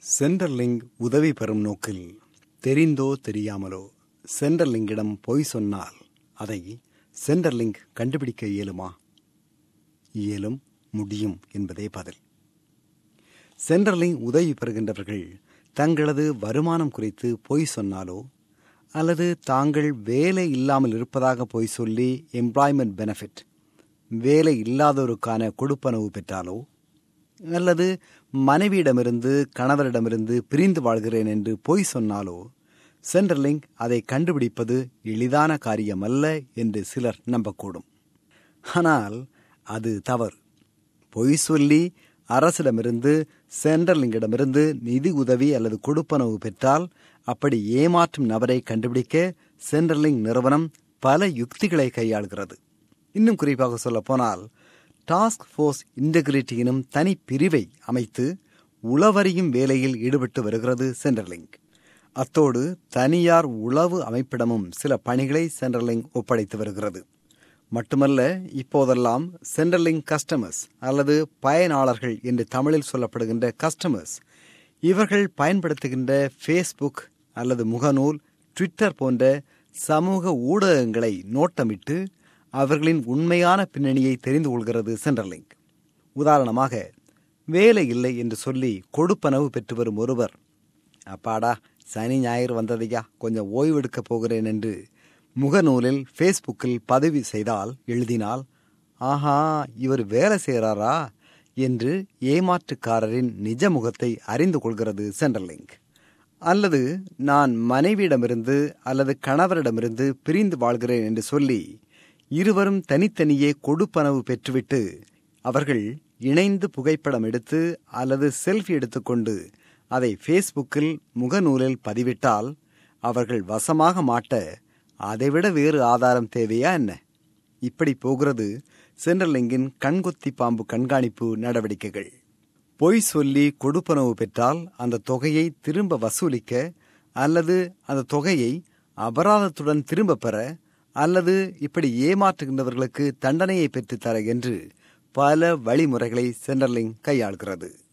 சென்ட்ரலிங்க் உதவி பெறும் நோக்கில் தெரிந்தோ தெரியாமலோ சென்ட்ரலிங்கிடம் பொய் சொன்னால் அதை சென்ட்ரலிங்க் கண்டுபிடிக்க இயலுமா இயலும் முடியும் என்பதே பதில் சென்ட்ரலிங்க் உதவி பெறுகின்றவர்கள் தங்களது வருமானம் குறித்து பொய் சொன்னாலோ அல்லது தாங்கள் வேலை இல்லாமல் இருப்பதாக பொய் சொல்லி எம்ப்ளாய்மெண்ட் பெனிஃபிட் வேலை இல்லாதோருக்கான கொடுப்பனவு பெற்றாலோ அல்லது மனைவியிடமிருந்து கணவரிடமிருந்து பிரிந்து வாழ்கிறேன் என்று பொய் சொன்னாலோ சென்ட்ரலிங்க் அதை கண்டுபிடிப்பது எளிதான காரியமல்ல என்று சிலர் நம்பக்கூடும் ஆனால் அது தவறு பொய் சொல்லி அரசிடமிருந்து சென்ட்ரலிங்கிடமிருந்து நிதி உதவி அல்லது கொடுப்பனவு பெற்றால் அப்படி ஏமாற்றும் நபரை கண்டுபிடிக்க சென்ட்ரலிங் நிறுவனம் பல யுக்திகளை கையாளுகிறது இன்னும் குறிப்பாக சொல்ல போனால் டாஸ்க் ஃபோர்ஸ் இன்டெகிரிட்டி எனும் தனி பிரிவை அமைத்து உளவறியும் வேலையில் ஈடுபட்டு வருகிறது சென்ட்ரலிங்க் அத்தோடு தனியார் உளவு அமைப்பிடமும் சில பணிகளை சென்ட்ரலிங்க் ஒப்படைத்து வருகிறது மட்டுமல்ல இப்போதெல்லாம் சென்ட்ரலிங் கஸ்டமர்ஸ் அல்லது பயனாளர்கள் என்று தமிழில் சொல்லப்படுகின்ற கஸ்டமர்ஸ் இவர்கள் பயன்படுத்துகின்ற ஃபேஸ்புக் அல்லது முகநூல் ட்விட்டர் போன்ற சமூக ஊடகங்களை நோட்டமிட்டு அவர்களின் உண்மையான பின்னணியை தெரிந்து கொள்கிறது சென்ட்ரலிங்க் உதாரணமாக வேலை இல்லை என்று சொல்லி கொடுப்பனவு பெற்று வரும் ஒருவர் அப்பாடா சனி ஞாயிறு வந்ததையா கொஞ்சம் ஓய்வெடுக்க போகிறேன் என்று முகநூலில் ஃபேஸ்புக்கில் பதிவு செய்தால் எழுதினால் ஆஹா இவர் வேலை செய்கிறாரா என்று ஏமாற்றுக்காரரின் நிஜ முகத்தை அறிந்து கொள்கிறது சென்ட்ரலிங்க் அல்லது நான் மனைவியிடமிருந்து அல்லது கணவரிடமிருந்து பிரிந்து வாழ்கிறேன் என்று சொல்லி இருவரும் தனித்தனியே கொடுப்பனவு பெற்றுவிட்டு அவர்கள் இணைந்து புகைப்படம் எடுத்து அல்லது செல்ஃபி எடுத்துக்கொண்டு அதை ஃபேஸ்புக்கில் முகநூலில் பதிவிட்டால் அவர்கள் வசமாக மாட்ட அதைவிட வேறு ஆதாரம் தேவையா என்ன இப்படி போகிறது சென்ட்ரலிங்கின் கண்கொத்தி பாம்பு கண்காணிப்பு நடவடிக்கைகள் பொய் சொல்லி கொடுப்பனவு பெற்றால் அந்த தொகையை திரும்ப வசூலிக்க அல்லது அந்த தொகையை அபராதத்துடன் திரும்ப பெற அல்லது இப்படி ஏமாற்றுகின்றவர்களுக்கு தண்டனையை பெற்றுத்தர என்று பல வழிமுறைகளை சென்ட்ரலிங் கையாளுகிறது